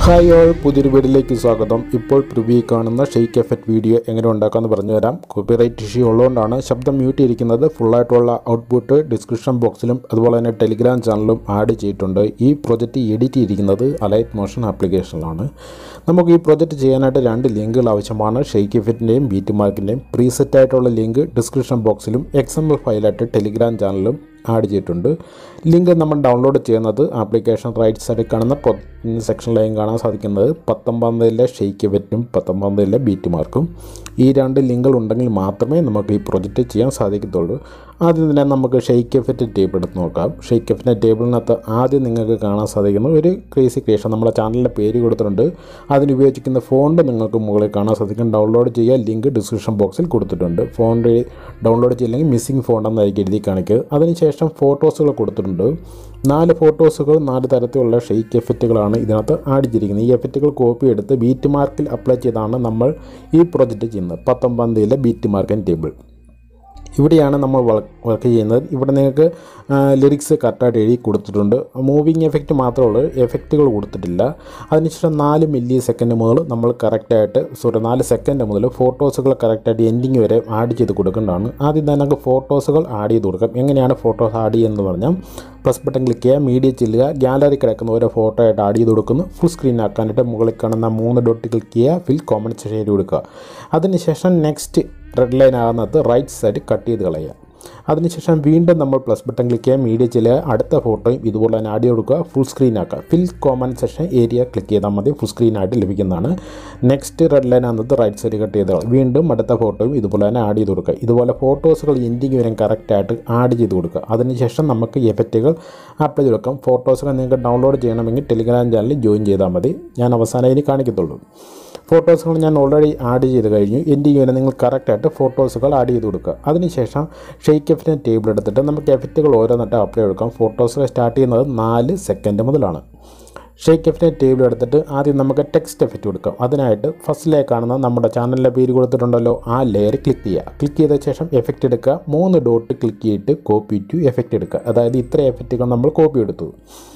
hi all പുതിയൊരു വീഡിയോയിലേക്ക് സ്വാഗതം ഇപ്പോൾ പ്രിവ്യൂ കാണുന്ന ഷെയ്ക്ക് എഫക്റ്റ് വീഡിയോ എങ്ങനെ ഉണ്ടാക്കാമെന്ന് പറഞ്ഞു തരാം കോപ്പിറൈറ്റ് ഇഷ്യൂ ഉള്ളതുകൊണ്ടാണ് ശബ്ദം മ്യൂട്ട് ചെയ്തിരിക്കുന്നത് ഫുള്ളായിട്ടുള്ള ഔട്ട്പുട്ട് ഡിസ്ക്രിപ്ഷൻ ബോക്സിലും അതുപോലെ തന്നെ ടെലിഗ്രാം ചാനലിലും ആഡ് ചെയ്തിട്ടുണ്ട് ഈ പ്രൊജക്റ്റ് എഡിറ്റ് ചെയ്തിരിക്കുന്നത് അലൈറ്റ് മോഷൻ ആപ്ലിക്കേഷനിലാണ് നമുക്ക് ഈ പ്രൊജക്റ്റ് ചെയ്യാനായിട്ട് രണ്ട് ലിങ്കുകൾ ആവശ്യമാണ് ഷെയ്ക്ക് എഫക്റ്റിൻ്റെയും ബീറ്റ് മാർക്കിൻ്റെയും പ്രീസെറ്റ് ആയിട്ടുള്ള ലിങ്ക് ഡിസ്ക്രിപ്ഷൻ ബോക്സിലും എക്സ് എം എൽ ഫയലായിട്ട് ടെലിഗ്രാം ചാനലിലും ആഡ് ചെയ്തിട്ടുണ്ട് ലിങ്ക് നമ്മൾ ഡൗൺലോഡ് ചെയ്യുന്നത് ആപ്ലിക്കേഷൻ റൈറ്റ് സൈഡിൽ കാണുന്ന സെക്ഷനിലായും കാണാൻ സാധിക്കുന്നത് പത്തൊമ്പതിലെ ഷെയ്ക്ക് വെറ്റും പത്തൊമ്പതിലെ ബീറ്റ് മാർക്കും ഈ രണ്ട് ലിങ്കുകൾ ഉണ്ടെങ്കിൽ മാത്രമേ നമുക്ക് ഈ പ്രൊജക്റ്റ് ചെയ്യാൻ സാധിക്കത്തുള്ളൂ ആദ്യം തന്നെ നമുക്ക് ഷെയ്ക്ക് എഫക്റ്റ് ടേബിൾ എടുത്ത് നോക്കാം ഷെയ്ക്ക് എഫക്റ്റിൻ്റെ ടേബിളിനകത്ത് ആദ്യം നിങ്ങൾക്ക് കാണാൻ സാധിക്കുന്ന ഒരു ക്രേസി ക്രിയേഷൻ നമ്മുടെ ചാനലിൻ്റെ പേര് കൊടുത്തിട്ടുണ്ട് അതിന് ഉപയോഗിക്കുന്ന ഫോണ്ട് നിങ്ങൾക്ക് മുകളിൽ കാണാൻ സാധിക്കും ഡൗൺലോഡ് ചെയ്യുക ലിങ്ക് ഡിസ്ക്രിപ്ഷൻ ബോക്സിൽ കൊടുത്തിട്ടുണ്ട് ഫോണ്ട് ഡൗൺലോഡ് ചെയ്യില്ലെങ്കിൽ മിസ്സിംഗ് ഫോണ്ട് എന്നായിരിക്കും എഴുതി കാണിക്കുക അതിനുശേഷം ഫോട്ടോസുകൾ കൊടുത്തിട്ടുണ്ട് നാല് ഫോട്ടോസുകൾ നാല് തരത്തിലുള്ള ഷെയ്ക്ക് എഫക്റ്റുകളാണ് ഇതിനകത്ത് ആഡ് ചെയ്തിരിക്കുന്നത് ഈ എഫക്റ്റുകൾ കോപ്പി എടുത്ത് ബീറ്റ് മാർക്കിൽ അപ്ലൈ ചെയ്താണ് നമ്മൾ ഈ പ്രൊജക്റ്റ് ചെയ്യുന്നത് പത്തൊമ്പതാം തീയതിയിലെ ബീറ്റ് മാർക്കൻ ടേബിൾ ഇവിടെയാണ് നമ്മൾ വർക്ക് ചെയ്യുന്നത് ഇവിടെ നിങ്ങൾക്ക് ലിറിക്സ് കറക്റ്റായിട്ട് എഴുതി കൊടുത്തിട്ടുണ്ട് മൂവിങ് എഫക്റ്റ് മാത്രമേ ഉള്ളൂ എഫക്റ്റുകൾ കൊടുത്തിട്ടില്ല അതിനുശേഷം നാല് മില്ലി സെക്കൻഡ് മുതൽ നമ്മൾ കറക്റ്റായിട്ട് സോറി നാല് സെക്കൻഡ് മുതൽ ഫോട്ടോസുകൾ കറക്റ്റായിട്ട് എൻഡിങ് വരെ ആഡ് ചെയ്ത് കൊടുക്കേണ്ടതാണ് ആദ്യം തന്നെ നമുക്ക് ഫോട്ടോസുകൾ ആഡ് ചെയ്ത് കൊടുക്കാം എങ്ങനെയാണ് ഫോട്ടോസ് ആഡ് ചെയ്യുന്നത് പറഞ്ഞാൽ പ്ലസ് ബട്ടൺ ക്ലിക്ക് ചെയ്യുക മീഡിയ ചെല്ലുക ഗാലറി കിടക്കുന്ന ഓരോ ഫോട്ടോ ആയിട്ട് ആഡ് ചെയ്ത് കൊടുക്കുന്നു ഫുൾ സ്ക്രീൻ ആക്കാനായിട്ട് മുകളിൽ കാണുന്ന മൂന്ന് ഡോട്ട് ക്ലിക്ക് ചെയ്യുക ഫിൽ കോമൻറ്റ് ചെയ്ത് കൊടുക്കുക അതിനുശേഷം നെക്സ്റ്റ് റെഡ് ലൈൻ ആകുന്നത് റൈറ്റ് സൈഡ് കട്ട് ചെയ്ത് കളയുക അതിനുശേഷം വീണ്ടും നമ്മൾ പ്ലസ് ബട്ടൺ ക്ലിക്ക് ചെയ്യുക മീഡിയ ചെല്ലുക അടുത്ത ഫോട്ടോയും ഇതുപോലെ തന്നെ ആഡ് ചെയ്ത് കൊടുക്കുക ഫുൾ സ്ക്രീൻ ആക്കുക fill comment session area click ചെയ്താൽ മതി ഫുൾ സ്ക്രീൻ ആയിട്ട് ലഭിക്കുന്നതാണ് നെക്സ്റ്റ് റെഡ് ലൈൻ ആകുന്നത് റൈറ്റ് സൈഡ് കട്ട് ചെയ്ത് കളയും വീണ്ടും അടുത്ത ഫോട്ടോയും ഇതുപോലെ തന്നെ ആഡ് ചെയ്ത് കൊടുക്കുക ഇതുപോലെ ഫോട്ടോസുകൾ എൻഡിങ് വരെ കറക്റ്റായിട്ട് ആഡ് ചെയ്ത് കൊടുക്കുക അതിനുശേഷം നമുക്ക് എഫക്റ്റുകൾ അപ്ലൈ ചെയ്ത് കൊടുക്കാം ഫോട്ടോസുകൾ നിങ്ങൾക്ക് ഡൗൺലോഡ് ചെയ്യണമെങ്കിൽ ടെലിഗ്രാം ചാനലിൽ ജോയിൻ ചെയ്താൽ മതി ഞാൻ അവസാനം ഇനി കാണിക്കത്തുള്ളൂ ഫോട്ടോസുകൾ ഞാൻ ഓൾറെഡി ആഡ് ചെയ്ത് കഴിഞ്ഞു എൻ്റെ വരെ നിങ്ങൾ കറക്റ്റായിട്ട് ഫോട്ടോസുകൾ ആഡ് ചെയ്ത് കൊടുക്കുക അതിനുശേഷം ഷെയ്ക്ക് എഫിൻ്റെ ടേബിൾ എടുത്തിട്ട് നമുക്ക് എഫക്റ്റുകൾ ഓരോന്നിട്ട് അപ്ലൈ കൊടുക്കാം ഫോട്ടോസുകൾ സ്റ്റാർട്ട് ചെയ്യുന്നത് നാല് സെക്കൻഡ് മുതലാണ് ഷെയ്ക്ക് എഫിൻ്റെ ടേബിൾ എടുത്തിട്ട് ആദ്യം നമുക്ക് ടെക്സ്റ്റ് എഫക്റ്റ് കൊടുക്കാം അതിനായിട്ട് ഫസ്റ്റിലേക്ക് കാണുന്ന നമ്മുടെ ചാനലിൻ്റെ പേര് കൊടുത്തിട്ടുണ്ടല്ലോ ആ ലെയർ ക്ലിക്ക് ചെയ്യുക ക്ലിക്ക് ചെയ്ത ശേഷം എഫക്റ്റ് എടുക്കുക മൂന്ന് ഡോട്ട് ക്ലിക്ക് ചെയ്തിട്ട് കോപ്പി ടു എഫക്റ്റ് എടുക്കുക അതായത് ഇത്ര എഫക്റ്റുകൾ നമ്മൾ കോപ്പി എടുത്തു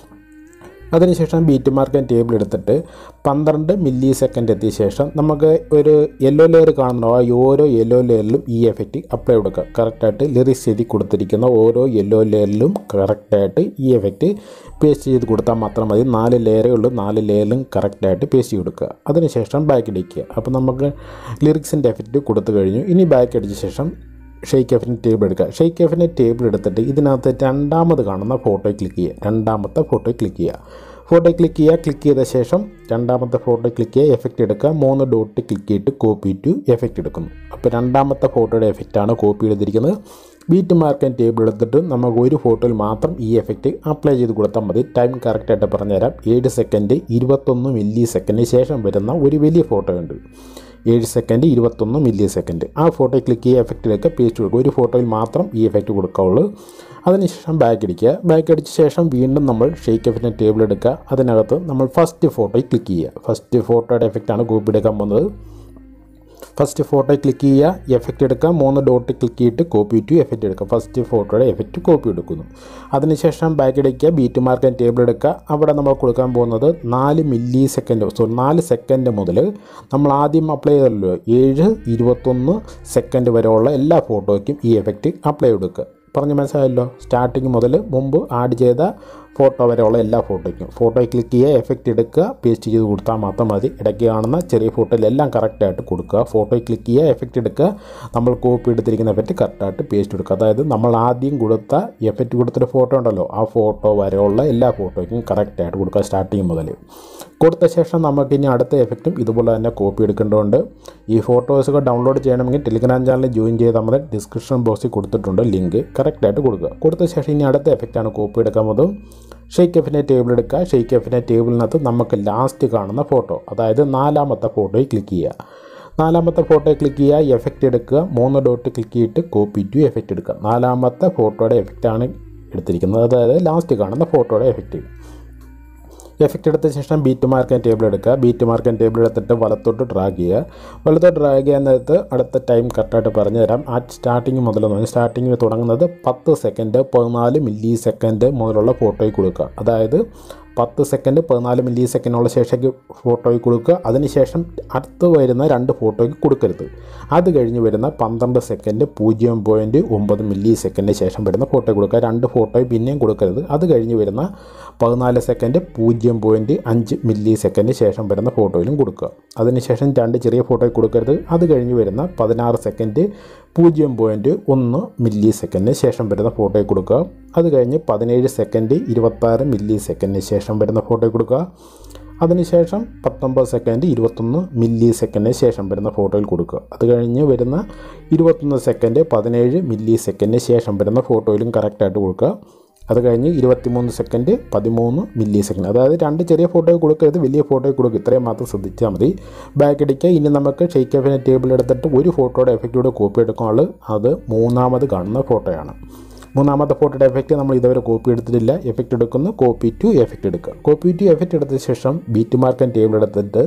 അതിനുശേഷം ബീറ്റ് മാർക്കൻ ടേബിൾ എടുത്തിട്ട് പന്ത്രണ്ട് മില്ലി സെക്കൻഡ് എത്തിയ ശേഷം നമുക്ക് ഒരു യെല്ലോ ലെയർ കാണുന്ന ആ ഓരോ യെല്ലോ ലെയറിലും ഈ എഫക്റ്റ് അപ്ലൈ കൊടുക്കുക കറക്റ്റായിട്ട് ലിറിക്സ് എഴുതി കൊടുത്തിരിക്കുന്ന ഓരോ യെല്ലോ ലെയറിലും കറക്റ്റായിട്ട് ഈ എഫക്റ്റ് പേസ്റ്റ് ചെയ്ത് കൊടുത്താൽ മാത്രം മതി നാല് ലെയറേ ഉള്ളൂ നാല് ലെയറിലും കറക്റ്റായിട്ട് പേസ്റ്റ് ചെയ്ത് കൊടുക്കുക അതിനുശേഷം ബാക്ക് അടിക്കുക അപ്പോൾ നമുക്ക് ലിറിക്സിൻ്റെ എഫക്റ്റ് കൊടുത്തു കഴിഞ്ഞു ഇനി ബാക്ക് അടിച്ച ശേഷം ഷെയ്ക്ക് എഫിൻ്റെ ടേബിൾ എടുക്കുക ഷെയ്ക്ക് എഫിൻ്റെ ടേബിൾ എടുത്തിട്ട് ഇതിനകത്ത് രണ്ടാമത് കാണുന്ന ഫോട്ടോ ക്ലിക്ക് ചെയ്യുക രണ്ടാമത്തെ ഫോട്ടോ ക്ലിക്ക് ചെയ്യുക ഫോട്ടോ ക്ലിക്ക് ചെയ്യുക ക്ലിക്ക് ചെയ്ത ശേഷം രണ്ടാമത്തെ ഫോട്ടോ ക്ലിക്ക് ചെയ്യുക എഫക്റ്റ് എടുക്കുക മൂന്ന് ഡോട്ട് ക്ലിക്ക് ചെയ്തിട്ട് കോപ്പി ടു എഫക്റ്റ് എടുക്കുന്നു അപ്പോൾ രണ്ടാമത്തെ ഫോട്ടോയുടെ എഫക്റ്റാണ് കോപ്പി ചെയ്തിരിക്കുന്നത് ബീറ്റ് മാർക്കൻ ടേബിൾ എടുത്തിട്ട് നമുക്ക് ഒരു ഫോട്ടോയിൽ മാത്രം ഈ എഫക്റ്റ് അപ്ലൈ ചെയ്ത് കൊടുത്താൽ മതി ടൈം കറക്റ്റായിട്ട് പറഞ്ഞുതരാം ഏഴ് സെക്കൻഡ് ഇരുപത്തൊന്ന് മില്ലി സെക്കൻഡിന് ശേഷം വരുന്ന ഒരു വലിയ ഫോട്ടോ ഉണ്ട് ഏഴ് സെക്കൻഡ് ഇരുപത്തൊന്ന് മില്ലി സെക്കൻഡ് ആ ഫോട്ടോ ക്ലിക്ക് ചെയ്യുക എഫക്റ്റിലേക്ക് പേസ്റ്റ് കൊടുക്കുക ഒരു ഫോട്ടോയിൽ മാത്രം ഈ എഫക്റ്റ് കൊടുക്കാവുള്ളൂ അതിനുശേഷം ബാക്ക് അടിക്കുക ബാക്ക് അടിച്ച ശേഷം വീണ്ടും നമ്മൾ ഷെയ്ക്ക് എഫക്റ്റിൻ്റെ ടേബിൾ എടുക്കുക അതിനകത്ത് നമ്മൾ ഫസ്റ്റ് ഫോട്ടോയിൽ ക്ലിക്ക് ചെയ്യുക ഫസ്റ്റ് ഫോട്ടോയുടെ എഫക്റ്റാണ് കോപ്പി എടുക്കാൻ പോകുന്നത് ഫസ്റ്റ് ഫോട്ടോ ക്ലിക്ക് ചെയ്യുക എഫക്റ്റ് എടുക്കുക മൂന്ന് ഡോട്ട് ക്ലിക്ക് ചെയ്തിട്ട് കോപ്പി ടു എഫക്റ്റ് എടുക്കുക ഫസ്റ്റ് ഫോട്ടോയുടെ എഫക്റ്റ് കോപ്പി എടുക്കുന്നു അതിനുശേഷം ബാക്ക് അടിക്കുക ബീറ്റ് മാർക്കൻ ടേബിൾ എടുക്കുക അവിടെ നമ്മൾ കൊടുക്കാൻ പോകുന്നത് നാല് മില്ലി സെക്കൻഡ് സോറി നാല് സെക്കൻഡ് മുതൽ നമ്മൾ ആദ്യം അപ്ലൈ ചെയ്തല്ലോ ഏഴ് ഇരുപത്തൊന്ന് സെക്കൻഡ് വരെയുള്ള എല്ലാ ഫോട്ടോയ്ക്കും ഈ എഫക്റ്റ് അപ്ലൈ കൊടുക്കുക പറഞ്ഞ് മനസ്സിലായല്ലോ സ്റ്റാർട്ടിങ് മുതൽ മുമ്പ് ആഡ് ചെയ്ത ഫോട്ടോ വരെയുള്ള എല്ലാ ഫോട്ടോയ്ക്കും ഫോട്ടോ ക്ലിക്ക് ചെയ്യുക എഫക്റ്റ് എടുക്കുക പേസ്റ്റ് ചെയ്ത് കൊടുത്താൽ മാത്രം മതി ഇടയ്ക്ക് കാണുന്ന ചെറിയ ഫോട്ടോയിൽ എല്ലാം കറക്റ്റായിട്ട് കൊടുക്കുക ഫോട്ടോ ക്ലിക്ക് ചെയ്യുക എഫക്റ്റ് എടുക്കുക നമ്മൾ കോപ്പി എടുത്തിരിക്കുന്ന എഫക്റ്റ് കറക്റ്റായിട്ട് പേസ്റ്റ് എടുക്കുക അതായത് നമ്മൾ ആദ്യം കൊടുത്ത എഫക്റ്റ് കൊടുത്തൊരു ഫോട്ടോ ഉണ്ടല്ലോ ആ ഫോട്ടോ വരെയുള്ള എല്ലാ ഫോട്ടോയ്ക്കും കറക്റ്റായിട്ട് കൊടുക്കുക സ്റ്റാർട്ടിങ് മുതൽ കൊടുത്ത ശേഷം നമുക്ക് ഇനി അടുത്ത എഫക്റ്റും ഇതുപോലെ തന്നെ കോപ്പി എടുക്കേണ്ടതുണ്ട് ഈ ഫോട്ടോസൊക്കെ ഡൗൺലോഡ് ചെയ്യണമെങ്കിൽ ടെലിഗ്രാം ചാനലിൽ ജോയിൻ ചെയ്താൽ മതി ഡിസ്ക്രിപ്ഷൻ ബോക്സിൽ കൊടുത്തിട്ടുണ്ട് ലിങ്ക് കറക്റ്റായിട്ട് കൊടുക്കുക കൊടുത്ത ശേഷം ഇനി അടുത്ത എഫക്റ്റാണ് കോപ്പി എടുക്കാൻ പോകുന്നത് ഷെയ്ക്ക് എഫിൻ്റെ ടേബിൾ എടുക്കുക ഷെയ്ക്ക് എഫിൻ്റെ ടേബിളിനകത്ത് നമുക്ക് ലാസ്റ്റ് കാണുന്ന ഫോട്ടോ അതായത് നാലാമത്തെ ഫോട്ടോയിൽ ക്ലിക്ക് ചെയ്യുക നാലാമത്തെ ഫോട്ടോ ക്ലിക്ക് ചെയ്യുക എഫക്റ്റ് എടുക്കുക മൂന്ന് ഡോട്ട് ക്ലിക്ക് ചെയ്തിട്ട് കോപ്പി ടു എഫക്റ്റ് എടുക്കുക നാലാമത്തെ ഫോട്ടോയുടെ എഫക്റ്റാണ് എടുത്തിരിക്കുന്നത് അതായത് ലാസ്റ്റ് കാണുന്ന ഫോട്ടോയുടെ എഫക്റ്റ് എഫക്റ്റ് എടുത്ത ശേഷം ബീറ്റ് മാർക്കൻ ടേബിൾ എടുക്കുക ബീറ്റ് മാർക്കൻ ടേബിൾ എടുത്തിട്ട് വലത്തോട്ട് ഡ്രാഗ് ചെയ്യുക വലത്തോട്ട് ഡ്രാഗ് ചെയ്യാൻ നേരത്ത് അടുത്ത ടൈം കറക്റ്റായിട്ട് പറഞ്ഞു തരാം ആ സ്റ്റാർട്ടിങ് മുതൽ സ്റ്റാർട്ടിങ് തുടങ്ങുന്നത് പത്ത് സെക്കൻഡ് പതിനാല് മില്ലി സെക്കൻഡ് മുതലുള്ള ഫോട്ടോയിൽ കൊടുക്കുക അതായത് പത്ത് സെക്കൻഡ് പതിനാല് മില്ലി സെക്കൻഡുള്ള ശേഷയ്ക്ക് ഫോട്ടോയ്ക്ക് കൊടുക്കുക അതിനുശേഷം അടുത്ത് വരുന്ന രണ്ട് ഫോട്ടോയ്ക്ക് കൊടുക്കരുത് അത് കഴിഞ്ഞ് വരുന്ന പന്ത്രണ്ട് സെക്കൻഡ് പൂജ്യം പോയിൻറ്റ് ഒമ്പത് മില്ലി സെക്കൻഡിന് ശേഷം വരുന്ന ഫോട്ടോ കൊടുക്കുക രണ്ട് ഫോട്ടോയും പിന്നെയും കൊടുക്കരുത് അത് കഴിഞ്ഞ് വരുന്ന പതിനാല് സെക്കൻഡ് പൂജ്യം പോയിൻറ്റ് അഞ്ച് മില്ലി സെക്കൻഡിന് ശേഷം വരുന്ന ഫോട്ടോയിലും കൊടുക്കുക അതിനുശേഷം രണ്ട് ചെറിയ ഫോട്ടോയിൽ കൊടുക്കരുത് അത് കഴിഞ്ഞ് വരുന്ന പതിനാറ് സെക്കൻഡ് പൂജ്യം പോയിൻറ്റ് ഒന്ന് മില്ലി സെക്കൻഡിന് ശേഷം വരുന്ന ഫോട്ടോയിൽ കൊടുക്കുക അത് കഴിഞ്ഞ് പതിനേഴ് സെക്കൻഡ് ഇരുപത്താറ് മില്ലി സെക്കൻഡിന് ശേഷം വരുന്ന ഫോട്ടോയിൽ കൊടുക്കുക അതിനുശേഷം പത്തൊമ്പത് സെക്കൻഡ് ഇരുപത്തൊന്ന് മില്ലി സെക്കൻഡിന് ശേഷം വരുന്ന ഫോട്ടോയിൽ കൊടുക്കുക അത് കഴിഞ്ഞ് വരുന്ന ഇരുപത്തൊന്ന് സെക്കൻഡ് പതിനേഴ് മില്ലി സെക്കൻഡിന് ശേഷം വരുന്ന ഫോട്ടോയിലും കറക്റ്റായിട്ട് കൊടുക്കുക അത് കഴിഞ്ഞ് ഇരുപത്തിമൂന്ന് സെക്കൻഡ് പതിമൂന്ന് മില്ലി സെക്കൻഡ് അതായത് രണ്ട് ചെറിയ ഫോട്ടോ കൊടുക്കരുത് വലിയ ഫോട്ടോ കൊടുക്കുക ഇത്രയും മാത്രം ശ്രദ്ധിച്ചാൽ മതി ബാക്ക് അടിക്കുക ഇനി നമുക്ക് ഷെയ്ക്ക് എഫിനെ ടേബിൾ എടുത്തിട്ട് ഒരു ഫോട്ടോയുടെ എഫക്റ്റോടെ കോപ്പി എടുക്കാനുള്ളത് അത് മൂന്നാമത് കാണുന്ന ഫോട്ടോയാണ് മൂന്നാമത്തെ ഫോട്ടോയുടെ എഫക്റ്റ് നമ്മൾ ഇതുവരെ കോപ്പി എടുത്തിട്ടില്ല എഫക്റ്റ് എടുക്കുന്നു കോപ്പി ടു എഫക്റ്റ് എടുക്കുക കോപ്പി ടു എഫക്റ്റ് എടുത്ത ശേഷം ബീറ്റ് മാർക്കൻ ടേബിൾ എടുത്തിട്ട്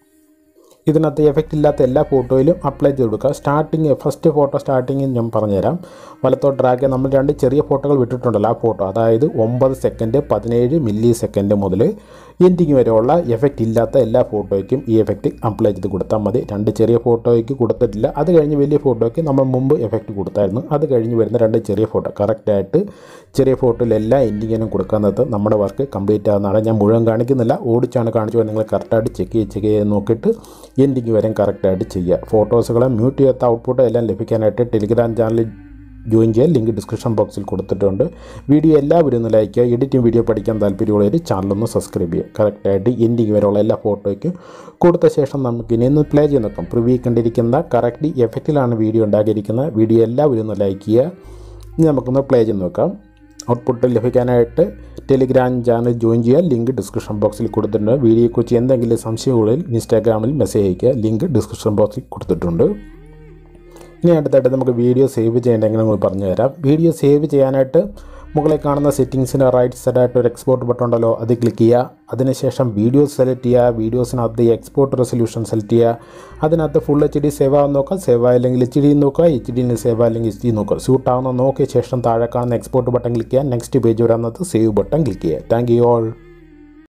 ഇതിനകത്ത് എഫക്റ്റ് ഇല്ലാത്ത എല്ലാ ഫോട്ടോയിലും അപ്ലൈ ചെയ്ത് കൊടുക്കുക സ്റ്റാർട്ടിങ് ഫസ്റ്റ് ഫോട്ടോ സ്റ്റാർട്ടിങ് ഞാൻ പറഞ്ഞുതരാം വലത്തോട്ട് ഡ്രാഗ് നമ്മൾ രണ്ട് ചെറിയ ഫോട്ടോകൾ വിട്ടിട്ടുണ്ടല്ലോ ആ ഫോട്ടോ അതായത് ഒമ്പത് സെക്കൻഡ് പതിനേഴ് മില്ലി സെക്കൻഡ് മുതൽ എൻഡിങ് വരെയുള്ള എഫക്റ്റ് ഇല്ലാത്ത എല്ലാ ഫോട്ടോയ്ക്കും ഈ എഫക്റ്റ് അപ്ലൈ ചെയ്ത് കൊടുത്താൽ മതി രണ്ട് ചെറിയ ഫോട്ടോയ്ക്ക് കൊടുത്തിട്ടില്ല അത് കഴിഞ്ഞ് വലിയ ഫോട്ടോയ്ക്ക് നമ്മൾ മുമ്പ് എഫക്റ്റ് കൊടുത്തായിരുന്നു അത് കഴിഞ്ഞ് വരുന്ന രണ്ട് ചെറിയ ഫോട്ടോ കറക്റ്റായിട്ട് ചെറിയ ഫോട്ടോയിൽ എല്ലാ എൻഡിങ്ങിനും കൊടുക്കുന്നത് നമ്മുടെ വർക്ക് കംപ്ലീറ്റ് ആകുന്നതാണ് ഞാൻ മുഴുവൻ കാണിക്കുന്നില്ല ഓടിച്ചാണ് കാണിച്ചു നിങ്ങൾ കറക്റ്റായിട്ട് ചെക്ക് ചെയ്ത് ചെക്ക് ചെയ്ത് നോക്കിയിട്ട് എൻഡിങ് വരെ കറക്റ്റായിട്ട് ചെയ്യുക ഫോട്ടോസുകളെ മ്യൂട്ട് ചെയ്യാത്ത ഔട്ട്പുട്ട് എല്ലാം ലഭിക്കാനായിട്ട് ടെലിഗ്രാം ചാനലിൽ ജോയിൻ ചെയ്യാൻ ലിങ്ക് ഡിസ്ക്രിപ്ഷൻ ബോക്സിൽ കൊടുത്തിട്ടുണ്ട് വീഡിയോ എല്ലാവരും ഒന്ന് ലൈക്ക് ചെയ്യുക എഡിറ്റിംഗ് വീഡിയോ പഠിക്കാൻ താല്പര്യമുള്ളവർ ചാനലൊന്ന് സബ്സ്ക്രൈബ് ചെയ്യുക കറക്റ്റായിട്ട് എൻഡിങ് വരെയുള്ള എല്ലാ ഫോട്ടോയ്ക്കും കൊടുത്ത ശേഷം നമുക്ക് ഇനി ഒന്ന് പ്ലേ ചെയ്ത് നോക്കാം പ്രിവ്യൂ കണ്ടിരിക്കുന്ന കറക്റ്റ് എഫക്റ്റിലാണ് വീഡിയോ ഉണ്ടാക്കിയിരിക്കുന്നത് വീഡിയോ എല്ലാവരും ഒന്ന് ലൈക്ക് ചെയ്യുക ഇനി നമുക്കൊന്ന് പ്ലേ ചെയ്ത് നോക്കാം ഔട്ട്പുട്ട് ലഭിക്കാനായിട്ട് ടെലിഗ്രാം ചാനൽ ജോയിൻ ചെയ്യുക ലിങ്ക് ഡിസ്ക്രിപ്ഷൻ ബോക്സിൽ കൊടുത്തിട്ടുണ്ട് വീഡിയോയെക്കുറിച്ച് എന്തെങ്കിലും സംശയങ്ങളിൽ ഇൻസ്റ്റാഗ്രാമിൽ മെസ്സേജ് അയയ്ക്കുക ലിങ്ക് ഡിസ്ക്രിപ്ഷൻ ബോക്സിൽ കൊടുത്തിട്ടുണ്ട് ഇനി അടുത്തായിട്ട് നമുക്ക് വീഡിയോ സേവ് ചെയ്യേണ്ട എങ്ങനെ നമ്മൾ പറഞ്ഞു തരാം വീഡിയോ സേവ് ചെയ്യാനായിട്ട് മുകളിൽ കാണുന്ന സെറ്റിങ്സിന് റൈറ്റ് സൈഡായിട്ട് ഒരു എക്സ്പോർട്ട് ബട്ടൺ ഉണ്ടല്ലോ അത് ക്ലിക്ക് ചെയ്യുക അതിനുശേഷം വീഡിയോസ് സെലക്ട് ചെയ്യുക വീഡിയോസിനകത്ത് എക്സ്പോർട്ട് റെസൊല്യൂഷൻ സെലക്ട് ചെയ്യുക അതിനകത്ത് ഫുൾ എച്ച് ഡി സേവ് ആവാൻ നോക്കുക സേവ് ആയില്ലെങ്കിൽ എച്ച് ഡി നോക്കുക എച്ച് ഡിയിൽ സേവ് ആയില്ലെങ്കിൽ എച്ച് ഡി നോക്കുക സ്യൂട്ട് ആവുന്ന നോക്കിയ ശേഷം താഴെ കാണുന്ന എക്സ്പോർട്ട് ബട്ടൺ ക്ലിക്ക് ചെയ്യുക നെക്സ്റ്റ് പേജ് വരാനകത്ത് സേവ് ബട്ടൺ ക്ലിക്ക് ചെയ്യുക താങ്ക് യു ഓൾ